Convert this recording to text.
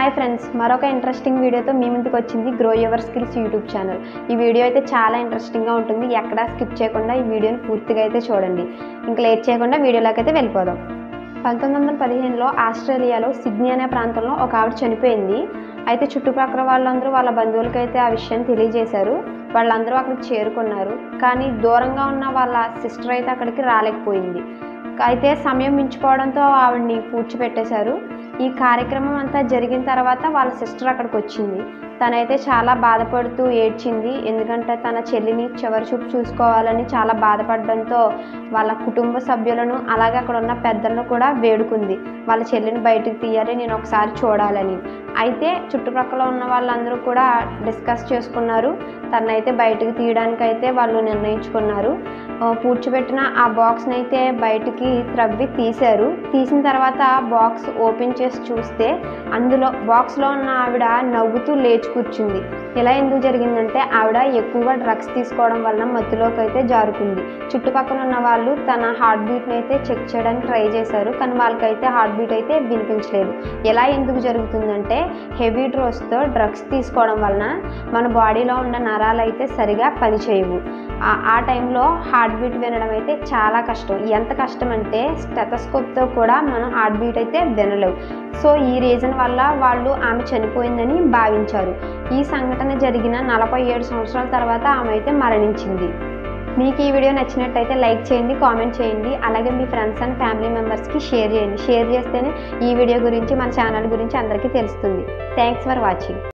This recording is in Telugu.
హాయ్ ఫ్రెండ్స్ మరొక ఇంట్రెస్టింగ్ వీడియోతో మీ ముందుకు వచ్చింది grow your skills YouTube channel ఈ వీడియో అయితే చాలా ఇంట్రెస్టింగ్గా ఉంటుంది ఎక్కడా స్కిప్ చేయకుండా ఈ వీడియోని పూర్తిగా అయితే చూడండి ఇంకా లేట్ చేయకుండా వీడియోలోకి అయితే వెళ్ళిపోదాం పంతొమ్మిది వందల పదిహేనులో ఆస్ట్రేలియాలో సిడ్నీ అనే ప్రాంతంలో ఒక ఆవిడ చనిపోయింది అయితే చుట్టుపక్కల వాళ్ళందరూ వాళ్ళ బంధువులకి అయితే ఆ విషయం తెలియజేశారు వాళ్ళందరూ అక్కడికి చేరుకున్నారు కానీ దూరంగా ఉన్న వాళ్ళ సిస్టర్ అయితే అక్కడికి రాలేకపోయింది అయితే సమయం మించిపోవడంతో ఆవిడ్ని పూడ్చిపెట్టేశారు ఈ కార్యక్రమం అంతా జరిగిన తర్వాత వాళ్ళ సిస్టర్ అక్కడికి వచ్చింది తనైతే చాలా బాధపడుతూ ఏడ్చింది ఎందుకంటే తన చెల్లిని చివరి చూపు చూసుకోవాలని చాలా బాధపడడంతో వాళ్ళ కుటుంబ సభ్యులను అలాగే అక్కడ ఉన్న పెద్దలను కూడా వేడుకుంది వాళ్ళ చెల్లిని బయటకు తీయాలి నేను ఒకసారి చూడాలని అయితే చుట్టుప్రక్కల ఉన్న వాళ్ళందరూ కూడా డిస్కస్ చేసుకున్నారు తనైతే బయటకు తీయడానికి అయితే వాళ్ళు నిర్ణయించుకున్నారు ఆ, పూడ్చిపెట్టిన ఆ బాక్స్ని అయితే బయటికి త్రవ్వి తీశారు తీసిన తర్వాత బాక్స్ ఓపెన్ చేసి చూస్తే అందులో బాక్స్లో ఉన్న ఆవిడ నవ్వుతూ లేచి కూర్చుంది ఇలా ఎందుకు జరిగిందంటే ఆవిడ ఎక్కువగా డ్రగ్స్ తీసుకోవడం వలన మత్తులోకి అయితే జారుకుంది చుట్టుపక్కల ఉన్న వాళ్ళు తన హార్ట్ బీట్ని అయితే చెక్ చేయడానికి ట్రై చేశారు కానీ వాళ్ళకైతే హార్ట్ బీట్ అయితే వినిపించలేదు ఎలా ఎందుకు జరుగుతుందంటే హెవీ డ్రోస్తో డ్రగ్స్ తీసుకోవడం వలన మన బాడీలో ఉన్న నరాలు అయితే సరిగా పనిచేయవు ఆ- ఆ టైంలో హార్ట్ బీట్ వినడం అయితే చాలా కష్టం ఎంత కష్టం అంటే స్టెతస్కోప్తో కూడా మనం హార్ట్ బీట్ అయితే వినలేవు సో ఈ రీజన్ వల్ల వాళ్ళు ఆమె చనిపోయిందని భావించారు ఈ సంఘటన జరిగిన నలభై ఏడు సంవత్సరాల తర్వాత ఆమె అయితే మరణించింది మీకు ఈ వీడియో నచ్చినట్టయితే లైక్ చేయండి కామెంట్ చేయండి అలాగే మీ ఫ్రెండ్స్ అండ్ ఫ్యామిలీ మెంబర్స్కి షేర్ చేయండి షేర్ చేస్తేనే ఈ వీడియో గురించి మన ఛానల్ గురించి అందరికీ తెలుస్తుంది థ్యాంక్స్ ఫర్ వాచింగ్